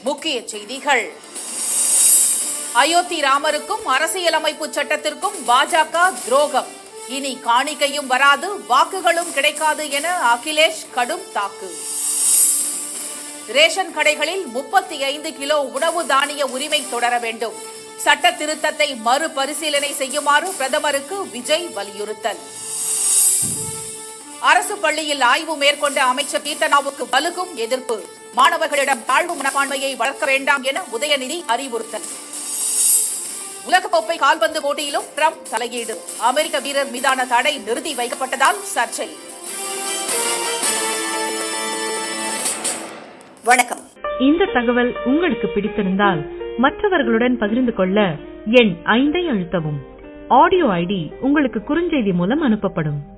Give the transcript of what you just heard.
முக்கிய செய்திகள் அயோத்தி ராமருக்கும் அரசியலமைப்பு சட்டத்திற்கும் பாஜக துரோகம் இனி காணிக்கையும் வராது வாக்குகளும் கிடைக்காது என அகிலேஷ் கடும் தாக்கு ரேஷன் கடைகளில் முப்பத்தி ஐந்து கிலோ உணவு தானிய உரிமை தொடர வேண்டும் சட்ட திருத்தத்தை மறுபரிசீலனை செய்யுமாறு பிரதமருக்கு விஜய் வலியுறுத்தல் அரசு பள்ளியில் ஆய்வு மேற்கொண்ட அமைச்சர் கீர்த்தனாவுக்கு வலுக்கும் எதிர்ப்பு மாணவர்களிடம் தாழ்வு மனப்பான்மையை வளர்க்க வேண்டாம் என உதயநிதி அறிவுறுத்தல் உலகக்கோப்பை கால்பந்து போட்டியிலும் ட்ரம்ப் தலையீடு அமெரிக்க வீரர் மீதான தடை நிறுத்தி வைக்கப்பட்டதால் சர்ச்சை வணக்கம் இந்த தகவல் உங்களுக்கு பிடித்திருந்தால் மற்றவர்களுடன் பகிர்ந்து கொள்ள எண் ஐந்தை அழுத்தவும் ஆடியோ ஐடி உங்களுக்கு குறுஞ்செய்தி மூலம் அனுப்பப்படும்